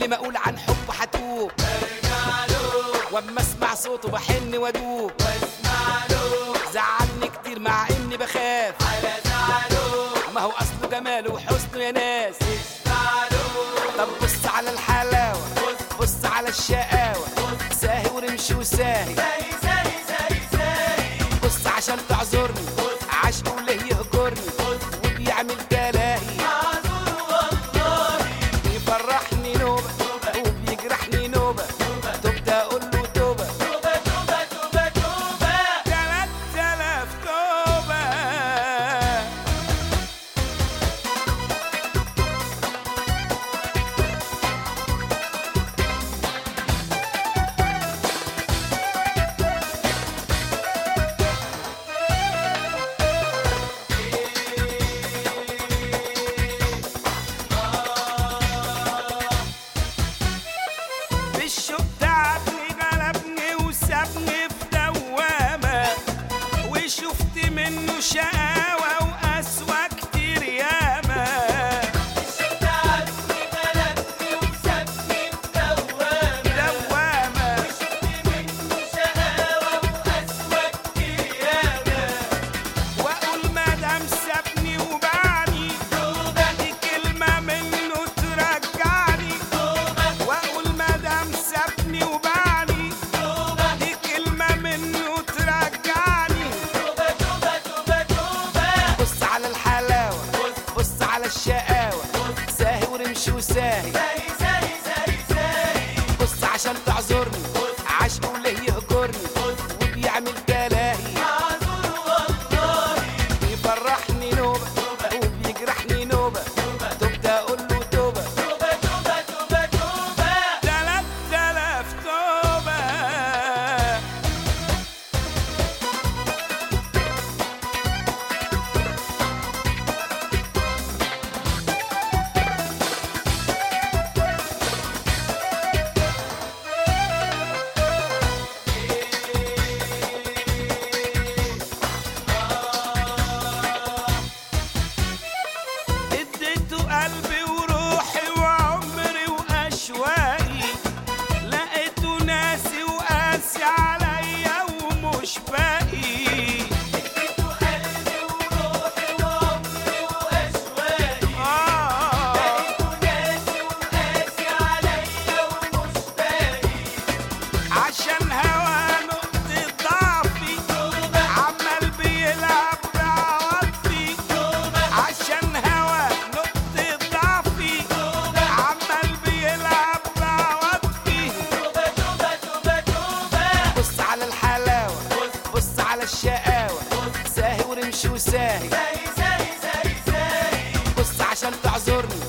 كل ما اقول عن حب هتوب واما اسمع صوته بحن وادوب زعلني كتير مع اني بخاف ما هو اصله جماله وحسنه يا ناس طب بص على الحلاوه بص على الشقاوه ساهي ورمشي وساهي بص عشان تعذرني عشقه ليه يهجرني وبيعمل تلاهي بيفرحني نوبة وبيجرحني نوبة تبت أقول له توبة تلات تلاف توبة بالشوق تعبني غلبني وسابني في دوامة وشفت منه شقاوة وقسوة كتير ياما دوامة واقول مادام سابني وبعني دي كلمة منه ترجعني واقول مادام سابني وبعني دي كلمة منه ترجعني بص على الحلاوة بص على الشقاوة ساهي ورمشي وساهي بص عشان تعذرني عشقه ليه يهجرني وبيعمل تلاهي بيفرحني نوبة وبيجرحني نوبة تبت أقول له توبة تلات تلاف توبة اديته قلبي وروحي وعمري واشواقي لقيته ناسي وقاسي عليا ومش باقي آه عشان هوا نقطة ضعفي عمال بيلعب بعواطفي عشان هوا نقطة ضعفي عمال بيلعب بعواطفي بص على الحلاوة بص على الشقاوة ساهي ورمشي وساهي بص عشان تعذرني